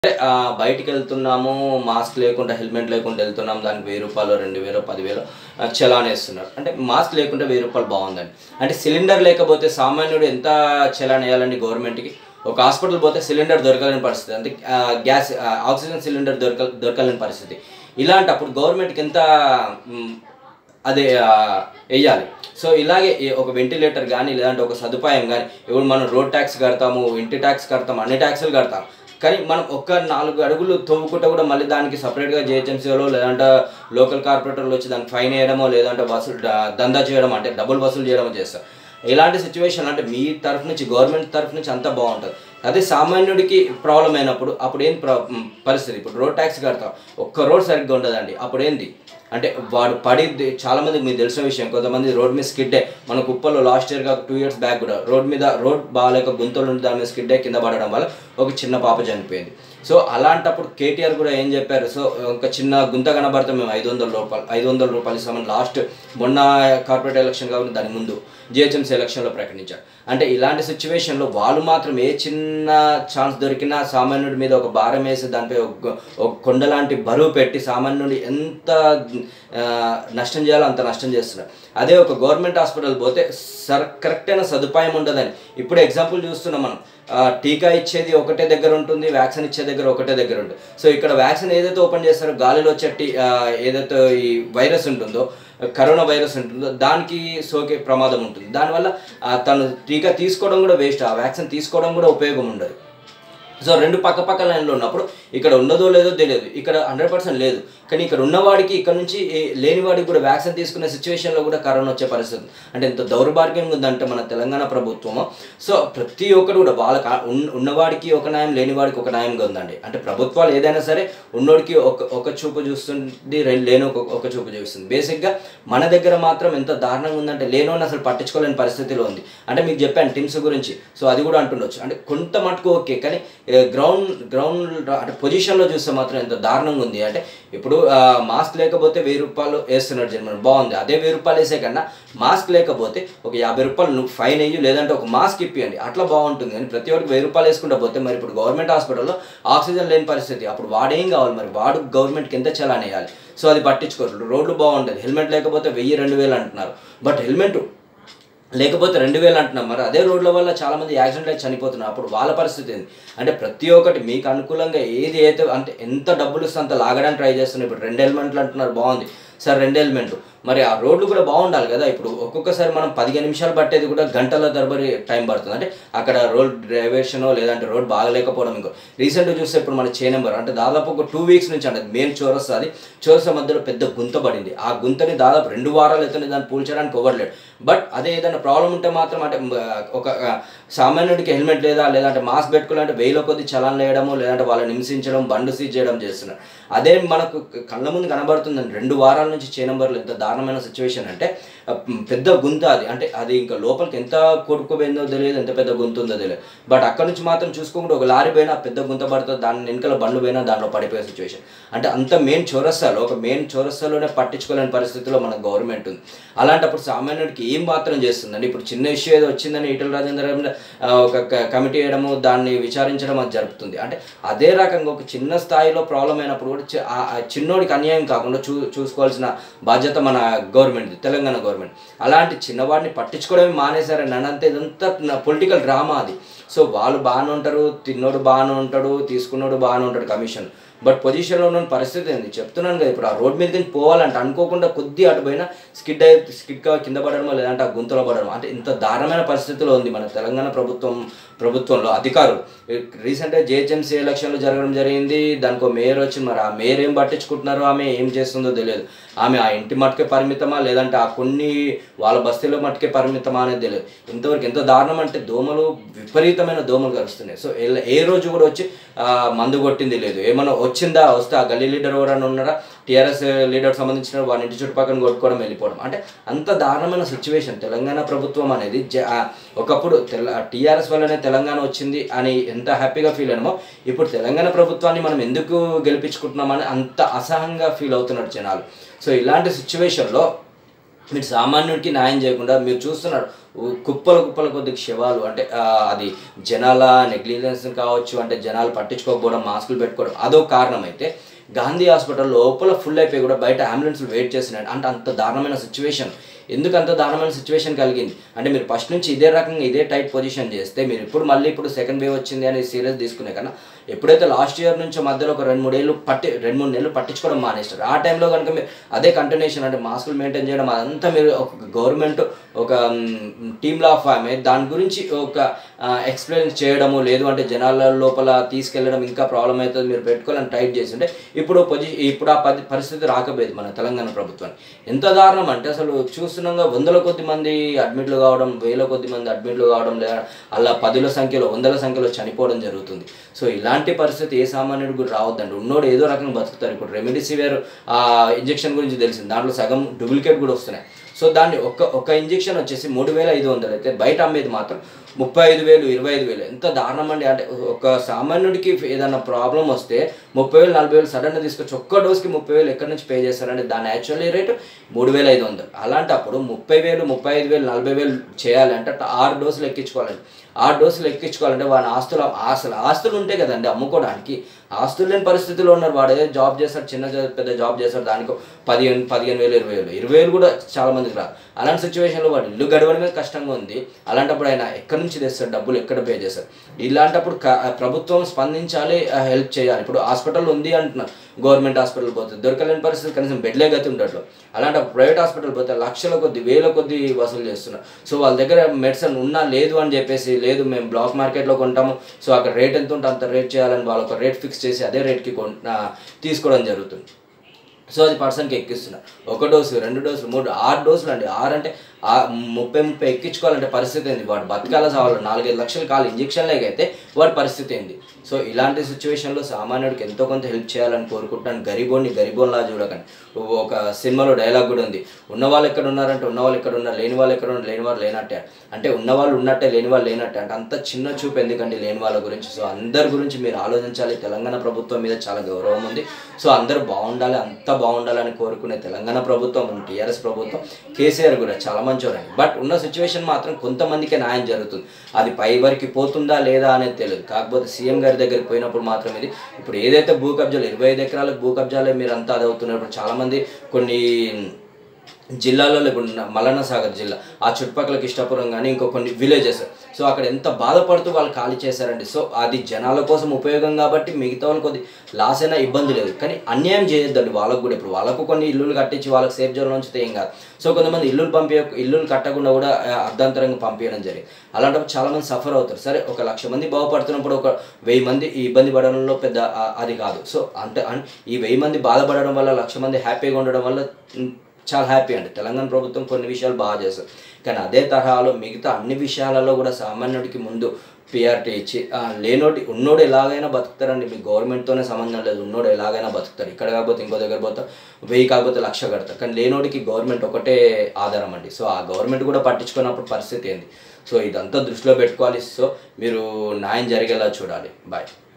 ఆ, బయటికి వెళ్తున్నాము మాస్క్ లేకుండా హెల్మెట్ లేకుండా వెళ్తున్నాం దానికి వెయ్యి రూపాయలు రెండు వేలు పదివేలు ఆ, చలాన్ వేస్తున్నారు అంటే మాస్క్ లేకుండా వెయ్యి రూపాయలు బాగుందండి అంటే సిలిండర్ లేకపోతే సామాన్యుడు ఎంత చలాన్ వేయాలండి గవర్నమెంట్కి ఒక హాస్పిటల్ పోతే సిలిండర్ దొరకలేని పరిస్థితి అంటే ఆ, గ్యాస్ ఆ, ఆక్సిజన్ సిలిండర్ దొరక దొరకలేని పరిస్థితి ఇలాంటప్పుడు గవర్నమెంట్కి ఎంత మ్, అదే ఆ, వెయ్యాలి సో ఇలాగే ఈ ఒక వెంటిలేటర్ కానీ లేదంటే ఒక సదుపాయం కానీ ఇప్పుడు మనం రోడ్ ట్యాక్స్ కడతాము ఇంటి ట్యాక్స్ కడతాము అన్ని ట్యాక్సులు కడతాం కానీ మనం ఒక్క నాలుగు అడుగులు తవ్వుకుంటే కూడా మళ్ళీ దానికి సపరేట్గా జిహెచ్ఎంసీలో లేదంటే లోకల్ కార్పొరేటర్లు వచ్చి దానికి ఫైన్ వేయడమో లేదంటే వసూలు ద- దందా చేయడం అంటే డబ్బులు వసూలు చేయడమో చేస్తారు ఇలాంటి సిచ్యువేషన్ అంటే మీ తరఫు నుంచి గవర్నమెంట్ తరఫు నుంచి అంతా బాగుంటుంది అదే సామాన్యుడికి ప్రాబ్లం అయినప్పుడు అప్పుడు ఏం ప్రా మ్, పరిస్థితి ఇప్పుడు రోడ్ ట్యాక్స్ కడతాం ఒక్క రోడ్ సరిగ్గా ఉండదండి అప్పుడు ఏంది అంటే వాడు పడి చాలా మందికి మీకు తెలిసిన విషయం కొంతమంది రోడ్ మీద స్కిడ్ మన కుప్పలో last year two years back కూడా రోడ్ మీద రోడ్ బాగాలేక గుంతలు ఉండి దాని మీద స్కిడ్ కింద పడడం వల్ల ఒక చిన్న పాప చనిపోయింది సో అలాంటప్పుడు కేటీఆర్ కూడా ఏం చెప్పారు సో ఒక చిన్న గుంత కనబడితే మేము ఐదు వందల రూపాయలు ఐదు వందల రూపాయలు ఇస్తామని లాస్ట్ మొన్న కార్పొరేట్ ఎలక్షన్ కాబట్టి దాని ముందు జిహెచ్ఎంసీ ఎలక్షన్లో ప్రకటించారు అంటే ఇలాంటి సిచ్యువేషన్లో వాళ్ళు మాత్రం ఏ చిన్న ఛాన్స్ దొరికినా సామాన్యుడి మీద ఒక భారం వేసి దానిపై ఒక ఒక కొండలాంటి బరువు పెట్టి సామాన్యుడి ఎంత ఆ, నష్టం చేయాలో అంత నష్టం చేస్తున్నారు అదే ఒక గవర్నమెంట్ హాస్పిటల్ పోతే సర్ కరెక్ట్ అయిన సదుపాయం ఉండదని ఇప్పుడు ఎగ్జాంపుల్ చూస్తున్నాం మనం ఆ, టీకా ఇచ్చేది ఒకటే దగ్గర ఉంటుంది వ్యాక్సిన్ ఇచ్చే దగ్గర ఒకటే దగ్గర ఉంటుంది సో ఇక్కడ వ్యాక్సిన్ ఏదైతే ఓపెన్ చేస్తారో గాలిలో వచ్చే టీ- ఆ, ఏదైతే ఈ వైరస్ ఉంటుందో కరోనా వైరస్ ఉంటుందో దానికి సోకే ప్రమాదం ఉంటుంది దానివల్ల ఆ, తను టీకా తీసుకోవడం కూడా వేస్ట్ ఆ వ్యాక్సిన్ తీసుకోవడం కూడా ఉపయోగం ఉండదు సో రెండు పక్క పక్క లైన్లో ఉన్నప్పుడు ఇక్కడ ఉన్నదో లేదో తెలియదు ఇక్కడ హండ్రెడ్ పర్సెంట్ లేదు కానీ ఇక్కడ ఉన్నవాడికి ఇక్కడ నుంచి ఏ- లేనివాడికి కూడా వ్యాక్సిన్ తీసుకునే సిచ్యువేషన్లో కూడా కరోనా వచ్చే పరిస్థితి అంటే ఎంత దౌర్భాగ్యంగా ఉందంటే మన తెలంగాణ ప్రభుత్వము సో ప్రతి ఒక్కరు కూడా వాళ్ళకి ఆ- ఉన్న- ఉన్నవాడికి ఒక న్యాయం లేనివాడికి ఒక న్యాయంగా ఉందండి అంటే ప్రభుత్వాలు ఏదైనా సరే ఉన్నోడికి ఒక ఒక చూపు చూస్తుంది రె- లేని ఒక ఒక చూపు చూస్తుంది బేసిక్గా మన దగ్గర మాత్రం ఎంత దారుణంగా ఉందంటే లేనోని అసలు పట్టించుకోలేని పరిస్థితిలో ఉంది అంటే మీకు చెప్పాను టీమ్స్ గురించి సో అది కూడా అంటుండొచ్చు అంటే కొంత మటుకు ఓకే కానీ గ్రౌండ్ గ్రౌండ్ అంటే పొజిషన్లో చూస్తే మాత్రం ఎంత దారుణంగా ఉంది అంటే ఇప్పుడు మాస్క్ లేకపోతే వెయ్యి రూపాయలు వేస్తున్నారు జన్మ బాగుంది అదే వెయ్యి రూపాయలు వేసే కన్నా మాస్క్ లేకపోతే ఒక యాభై రూపాయలు నువ్వు ఫైన్ వేయు లేదంటే ఒక మాస్క్ ఇప్పియండి అట్లా బాగుంటుంది కానీ ప్రతి ఒక్కరికి వెయ్యి రూపాయలు వేసుకుంటా పోతే మరి ఇప్పుడు గవర్నమెంట్ హాస్పిటల్లో ఆక్సిజన్ లేని పరిస్థితి అప్పుడు వాడేం కావాలి మరి వాడు గవర్నమెంట్కి ఎంత చలాన్ వేయాలి సో అది పట్టించుకోరు రోడ్లు బాగుంటుంది హెల్మెట్ లేకపోతే వెయ్యి రెండు వేలు అంటున్నారు బట్ హెల్మెట్ లేకపోతే రెండు వేలు అంటున్నాం మరి అదే రోడ్ల వల్ల చాలా మంది యాక్సిడెంట్ అయి చనిపోతున్నారు అప్పుడు వాళ్ళ పరిస్థితి ఏంది అంటే ప్రతి ఒక్కటి మీకు అనుకూలంగా ఏది అయితే అంటే ఎంత డబ్బులు ఇస్తే అంత లాగడానికి ట్రై చేస్తున్నారు ఇప్పుడు రెండు ఎలిమెంట్లు అంటున్నారు బాగుంది సార్ రెండు ఎలిమెంట్ మరి ఆ రోడ్లు కూడా బాగుండాలి కదా ఇప్పుడు ఒక్కొక్కసారి మనం పదిహేను నిమిషాలు పట్టేది కూడా గంటల తరబడి టైం పడుతుంది అంటే అక్కడ రోడ్ డ్రైవేషనో లేదంటే రోడ్ బాగలేకపోవడం ఇంకో రీసెంట్గా చూస్తే ఇప్పుడు మన చే నెంబర్ అంటే దాదాపు ఒక టూ వీక్స్ నుంచి అంటే మెయిన్ చోరస్తా అది చోరస్తా మధ్యలో పెద్ద గుంత పడింది ఆ గుంతని దాదాపు రెండు వారాలు అయితే దాన్ని పూల్చడానికి ఇవ్వట్లేదు బట్ అదే ఏదైనా ప్రాబ్లం ఉంటే మాత్రం అంటే మ, ఒక ఆ, సామాన్యుడికి హెల్మెట్ లేదా లేదంటే మాస్క్ పెట్టుకోవాలంటే వేల కొద్ది చలాన్ వేయడము లేదంటే వాళ్ళని హింసించడం బండు సీజ్ చేయడం చేస్తున్నారు అదే మనకు కళ్ళ ముందు కనబడుతుందండి రెండు వారాల నుంచి చే నెంబర్లు ఎంత దారుణమైన సిచ్యువేషన్ అంటే ఆ, పెద్ద గుంత అది అంటే అది ఇంకా లోపలికి ఎంత కొడుకుపోయిందో తెలియదు ఎంత పెద్ద గుంత ఉందో తెలియదు బట్ అక్కడ నుంచి మాత్రం చూసుకోకుండా ఒక లారీ పోయినా పెద్ద గుంత పడుతుంది దాని వెనకాల బండ్లు పోయినా దానిలో పడిపోయే సిచ్యువేషన్ అంటే అంత మెయిన్ చౌరస్తాలో ఒక మెయిన్ చౌరస్తాలోనే పట్టించుకోలేని పరిస్థితిలో మన గవర్నమెంట్ ఉంది అలాంటప్పుడు సామాన్యుడికి ఏం మాత్రం చేస్తుందండి ఇప్పుడు చిన్న ఇష్యూ ఏదో వచ్చిందని ఈటల రాజేందర్ గారి మీద, ఆ, ఒక క- కమిటీ వేయడము దాన్ని విచారించడం అది జరుపుతుంది అంటే అదే రకంగా ఒక చిన్న స్థాయిలో ప్రాబ్లం అయినప్పుడు కూడా చి- ఆ ఆ చిన్నోడికి అన్యాయం కాకుండా చూ చూసుకోవాల్సిన బాధ్యత మన గవర్నమెంట్ తెలంగాణ గవర్నమెంట్ అలాంటి చిన్నవాడిని పట్టించుకోవడమే మానేశారని అనంతే ఇదంతా పొలిటికల్ డ్రామా అది సో వాళ్ళు బాగానే ఉంటారు తిన్నోడు బాగానే ఉంటాడు తీసుకున్నోడు బాగానే ఉంటాడు కమిషన్ బట్ పొజిషన్లో ఉన్న పరిస్థితి ఏంది చెప్తున్నాను కదా ఇప్పుడు ఆ రోడ్ మీద నుంచి పోవాలంటే అనుకోకుండా కొద్ది అటు పోయినా స్కిడ్ అయి స్కిడ్గా కింద పడడమో లేదంటే ఆ గుంతలో పడడం అంటే ఇంత దారుణమైన పరిస్థితిలో ఉంది మన తెలంగాణ ప్రభుత్వం ప్రభుత్వంలో అధికారులు రీసెంట్గా జిహెచ్ఎంసీ ఎలక్షన్లు జరగడం జరిగింది దానికి ఒక మేయర్ వచ్చి మరి ఆ మేయర్ ఏం పట్టించుకుంటున్నారో ఆమె ఏం చేస్తుందో తెలియదు ఆమె ఆ ఇంటి మట్టుకే పరిమితమా లేదంటే ఆ కొన్ని వాళ్ళ బస్తీలో మట్టుకే పరిమితమా అనేది తెలియదు ఇంతవరకు ఎంత దారుణం అంటే దోమలు విపరీతమైన దోమలు కరుస్తున్నాయి సో ఎల్ల- ఏ రోజు కూడా వచ్చి ఆ, మందు కొట్టింది లేదు ఏమన్నా వచ్చిందా వస్తే ఆ గల్లీ లీడర్ ఎవరైనా ఉన్నారా టీఆర్ఎస్ లీడర్ సంబంధించిన వారి ఇంటి చుట్టుపక్కల కొట్టుకోవడం వెళ్ళిపోవడం అంటే అంత దారుణమైన సిచ్యువేషన్ తెలంగాణ ప్రభుత్వం అనేది జ- ఆ, ఒకప్పుడు తెల టీఆర్ఎస్ వల్లనే తెలంగాణ వచ్చింది అని ఎంత హ్యాపీగా ఫీల్ అయినామో ఇప్పుడు తెలంగాణ ప్రభుత్వాన్ని మనం ఎందుకు గెలిపించుకుంటున్నామని అంత అసహంగా ఫీల్ అవుతున్నారు జనాలు సో ఇలాంటి సిచ్యువేషన్లో మీరు సామాన్యుడికి న్యాయం చేయకుండా మీరు చూస్తున్నారు ఉ- కుప్పల కుప్పల కొద్ది శవాలు అంటే ఆ, అది జనాల నెగ్లిజెన్స్ కావచ్చు అంటే జనాలు పట్టించుకోకపోవడం మాస్కులు పెట్టుకోవడం అదో కారణం అయితే గాంధీ హాస్పిటల్ లోపల ఫుల్ అయిపోయి కూడా బయట అంబులెన్స్లు వెయిట్ చేస్తున్నాయి అంటే అంత దారుణమైన సిచ్యువేషన్ ఎందుకు అంత దారుణమైన సిచ్యువేషన్ కలిగింది అంటే మీరు ఫస్ట్ నుంచి ఇదే రకంగా ఇదే టైట్ పొజిషన్ చేస్తే మీరు ఇప్పుడు మళ్ళీ ఇప్పుడు సెకండ్ వేవ్ వచ్చింది అని సీరియస్ తీసుకునే కన్నా ఎప్పుడైతే లాస్ట్ ఇయర్ నుంచి మధ్యలో ఒక రెండు మూడేళ్ళు పట్టి రెండు మూడు నెలలు పట్టించుకోవడం మానేస్తారు ఆ టైంలో కనుక మీరు అదే కంటిన్యూషన్ అంటే మాస్కులు మెయింటైన్ చేయడం అదంతా మీరు ఒక గవర్నమెంట్ ఒక టీమ్లా ఫామ్ అయ్యి దాని గురించి ఒక ఎక్స్ప్లెయిన్ చేయడము లేదు అంటే జనాల లోపల తీసుకెళ్ళడం ఇంకా ప్రాబ్లం అవుతుంది మీరు పెట్టుకోవాలని టైట్ చేసి ఉంటే ఇప్పుడు పొజిషన్ ఇప్పుడు ఆ పది పరిస్థితి రాకపోయేది మన తెలంగాణ ప్రభుత్వానికి ఎంత దారుణం అంటే అసలు చూస్తున్నాగా వందల కొద్ది మంది అడ్మిట్లు కావడం వేల కొద్ది మంది అడ్మిట్లు కావడం లేదా అలా పదుల సంఖ్యలో వందల సంఖ్యలో చనిపోవడం జరుగుతుంది సో ఇలాంటి పరిస్థితి ఏ సామాన్యుడు కూడా రావద్దండి ఉన్నోడు ఏదో రకంగా బతుకుతారు ఇప్పుడు రెమిడిసివియర్ ఆ ఇంజెక్షన్ గురించి తెలిసింది దాంట్లో సగం డూప్లికేట్ కూడా వస్తున్నాయి సో దాన్ని ఒక ఒక ఇంజెక్షన్ వచ్చేసి మూడు వేల ఐదు వందలు అయితే బయట అమ్మేది మాత్రం ముప్పై ఐదు వేలు ఇరవై ఐదు వేలు ఎంత దారుణం అండి అంటే ఒక సామాన్యుడికి ఏదైనా ప్రాబ్లం వస్తే ముప్పై వేలు నలభై వేలు సడన్గా తీసుకొచ్చి ఒక్క డోస్కి ముప్పై వేలు ఎక్కడి నుంచి పే చేస్తారంటే దాని యాక్చువల్లీ రేటు మూడు వేల ఐదు వందలు అలాంటప్పుడు ముప్పై వేలు ముప్పై ఐదు వేలు నలభై వేలు చేయాలంటే అట్లా ఆరు డోసులు ఎక్కించుకోవాలండి ఆరు డోసులు ఎక్కించుకోవాలంటే వాడి ఆస్తులు అసలు ఆస్తులు ఉంటాయి కదండి అమ్ముకోవడానికి ఆస్తులు లేని పరిస్థితిలో ఉన్నారు వాడు ఏదో జాబ్ చేస్తాడు చిన్న జా- పెద్ద జాబ్ చేస్తాడు దానికి పదిహేను పదిహేను వేలు ఇరవై వేలు ఇరవై వేలు కూడా చాలా మందికి రాదు అలాంటి సిచ్యువేషన్లో వాడు ఇల్లు గడవడమే కష్టంగా ఉంది అలాంటప్పుడు ఆయన ఎక్కడి నుంచి తెస్తాడు డబ్బులు ఎక్కడ పే చేస్తాడు ఇలాంటప్పుడు క- ప్రభుత్వం స్పందించాలి హెల్ప్ చేయాలి ఇప్పుడు హాస్పిటల్ ఉంది అంటున్నారు గవర్నమెంట్ హాస్పిటల్ పోతే దొరకలేని పరిస్థితి కనీసం బెడ్లే గతి ఉండట్లు అలాంటి ప్రైవేట్ హాస్పిటల్ పోతే లక్షల కొద్ది వేల కొద్ది వసూలు చేస్తున్నారు సో వాళ్ళ దగ్గర మెడిసిన్ ఉన్నా లేదు అని చెప్పేసి లేదు మేము బ్లాక్ మార్కెట్లో కొంటాము సో అక్కడ రేట్ ఎంత ఉంటే అంత రేట్ చేయాలని వాళ్ళు ఒక రేట్ ఫిక్స్ చేసి అదే రేట్కి కొన్ ఆ, తీసుకోవడం జరుగుతుంది సో అది పర్సన్కి ఎక్కిస్తున్నారు ఒక డోసు రెండు డోసులు మూడు ఆరు డోసులు అండి ఆరు అంటే ఆ ముప్పై ముప్పై ఎక్కించుకోవాలంటే పరిస్థితి ఏంది వాడు బతకాల సావాలి నాలుగైదు లక్షలు కాలు ఇంజక్షన్లేక అయితే వాడి పరిస్థితి ఏంది సో ఇలాంటి సిచ్యువేషన్లో సామాన్యుడికి ఎంతో కొంత హెల్ప్ చేయాలని కోరుకుంటాను గరీబోని గరీబోన్లా చూడకండి ఒక సినిమాలో డైలాగ్ కూడా ఉంది ఉన్న వాళ్ళు ఎక్కడ ఉన్నారంటే ఉన్న వాళ్ళు ఎక్కడ ఉన్నారు లేని వాళ్ళు ఎక్కడ ఉన్నారు లేని వాళ్ళు లేనట్టే అంటే ఉన్న వాళ్ళు ఉన్నట్టే లేని వాళ్ళు లేనట్టే అంటే అంత చిన్న చూపు ఎందుకండి లేని వాళ్ళ గురించి సో అందరి గురించి మీరు ఆలోచించాలి తెలంగాణ ప్రభుత్వం మీద చాలా గౌరవం ఉంది సో అందరూ బాగుండాలి అంతా బాగుండాలని కోరుకునే తెలంగాణ ప్రభుత్వం టీఆర్ఎస్ ప్రభుత్వం కేసీఆర్ కూడా చాలా మంచివారండి బట్ ఉన్న సిచ్యువేషన్ మాత్రం కొంతమందికే న్యాయం జరుగుతుంది అది పై వరకు పోతుందా లేదా అనేది తెలియదు కాకపోతే సీఎం గారి దగ్గరికి పోయినప్పుడు మాత్రం ఇది ఇప్పుడు ఏదైతే భూ కబ్జాలు ఇరవై ఐదు ఎకరాలకు భూ కబ్జాలే మీరు అంతా అది అవుతున్నప్పుడు చాలామంది కొన్ని జిల్లాలలో ఇప్పుడు ఉన్న మల్లన్న సాగర్ జిల్లా ఆ చుట్టుపక్కల కిష్టాపురం కానీ ఇంకో కొన్ని విలేజెస్ సో అక్కడ ఎంత బాధపడుతూ వాళ్ళు ఖాళీ చేశారండి సో అది జనాల కోసం ఉపయోగం కాబట్టి మిగతా వాళ్ళు కొద్ది లాస్ అయినా ఇబ్బంది లేదు కానీ అన్యాయం చేయొద్దండి వాళ్ళకు కూడా ఇప్పుడు వాళ్ళకు కొన్ని ఇల్లులు కట్టించి వాళ్ళకి సేఫ్ జోన్లో ఉంచితే ఏం కాదు సో కొంతమంది ఇల్లులు పంపి ఇల్లులు కట్టకుండా కూడా ఆ, అర్ధాంతరంగా పంపించడం జరిగింది అలాంటప్పుడు చాలా మంది సఫర్ అవుతారు సరే ఒక లక్ష మంది బాగుపడుతున్నప్పుడు ఒక వెయ్యి మంది ఈ ఇబ్బంది పడడంలో పెద్ద ఆ, అది కాదు సో అంటే అన్- ఈ వెయ్యి మంది బాధపడడం వల్ల లక్ష మంది హ్యాపీగా ఉండడం వల్ల ఉమ్, చాలా హ్యాపీ అండి తెలంగాణ ప్రభుత్వం కొన్ని విషయాలు బాగా చేస్తారు కానీ అదే తరహాలో మిగతా అన్ని విషయాలలో కూడా సామాన్యుడికి ముందు పిఆర్టీ ఇచ్చి ఆ, లేనోటి ఉన్నోడు ఎలాగైనా బతుకుతారండి మీ గవర్నమెంట్తోనే సంబంధం లేదు ఉన్నోడు ఎలాగైనా బతుకుతారు ఇక్కడ కాకపోతే ఇంకో దగ్గర పోతా వెయ్యి కాకపోతే లక్ష కడతారు కానీ లేనోడికి గవర్నమెంట్ ఒకటే ఆధారం అండి సో ఆ గవర్నమెంట్ కూడా పట్టించుకున్నప్పుడు పరిస్థితి ఏంది సో ఇదంతా దృష్టిలో పెట్టుకోవాలి సో మీరు న్యాయం జరిగేలా చూడాలి బాయ్